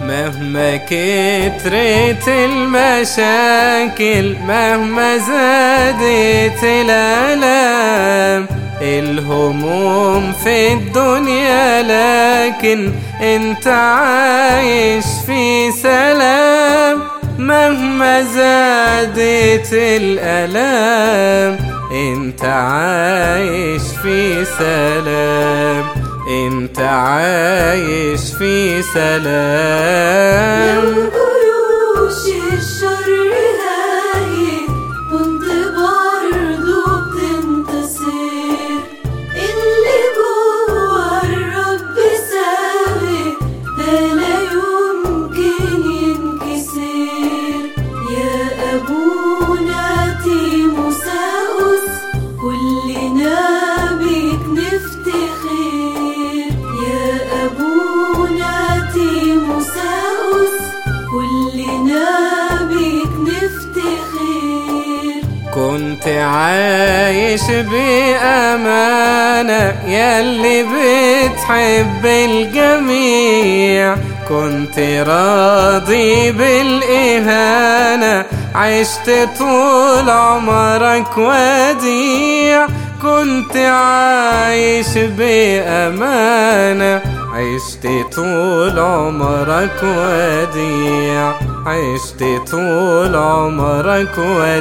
مهما كترت المشاكل مهما زادت الآلام الهموم في الدنيا لكن انت عايش في سلام مهما زادت الآلام انت عايش في سلام انت عايش في سلام لو جيوش الشر هايت كنت برضو بتنتصر اللي جوا الرب ثابت ده لا يمكن ينكسر يا أبونا تيموساوس كلنا بيك نفتخر يا أبونا تيموساوس كلنا بيك نفتخر كنت عايش بأمانة ياللي بتحب الجميع كنت راضي بالإهانة عشت طول عمرك وديع كنت عايش بأمانة عشت طول عمرك وديع عشت طول عمرك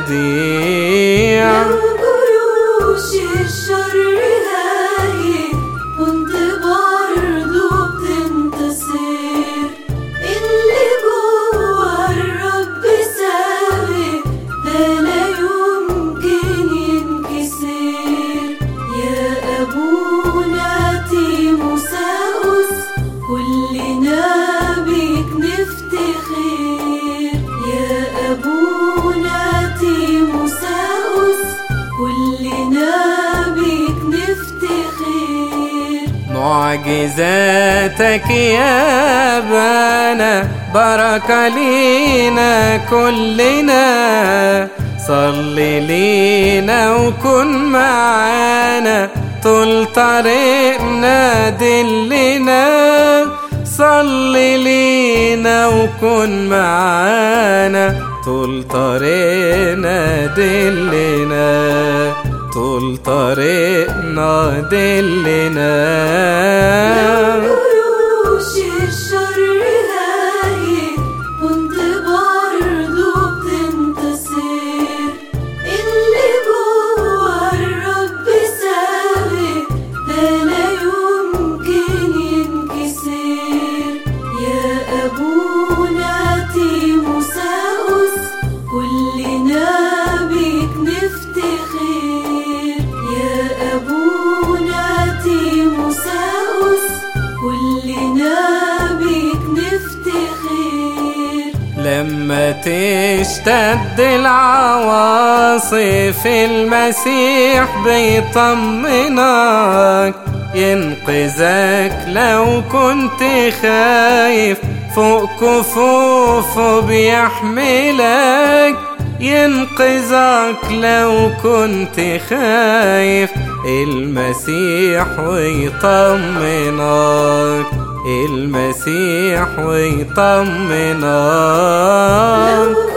وديع لو جيوش الشر هايت كنت برضو بتنتصر اللي جوا الرب ثابت ده لا يمكن ينكسر يا أبونا تيموساوس كلنا بيك نفتخر يا أبونا تيموساوس كلنا بيك نفتخر معجزاتك يا بانا بركة لينا كلنا صلي لينا وكن معانا طول طريقنا دلنا صلي لينا وكن معانا طول طريقنا دلنا طول طريقنا دلنا جيوش الشر هايت كنت برضو بتنتصر اللي جوا الرب ثابت ده لا يمكن ينكسر يا أبونا تيموساوس كلنا بيك نفتخر يا أبونا تيموساوس كلنا بيك نفتخر لما تشتد العواصف المسيح بيطمنك ينقذك لو كنت خايف فوق كفوفه بيحملك ينقذك لو كنت خايف المسيح ويطمنك المسيح ويطمنك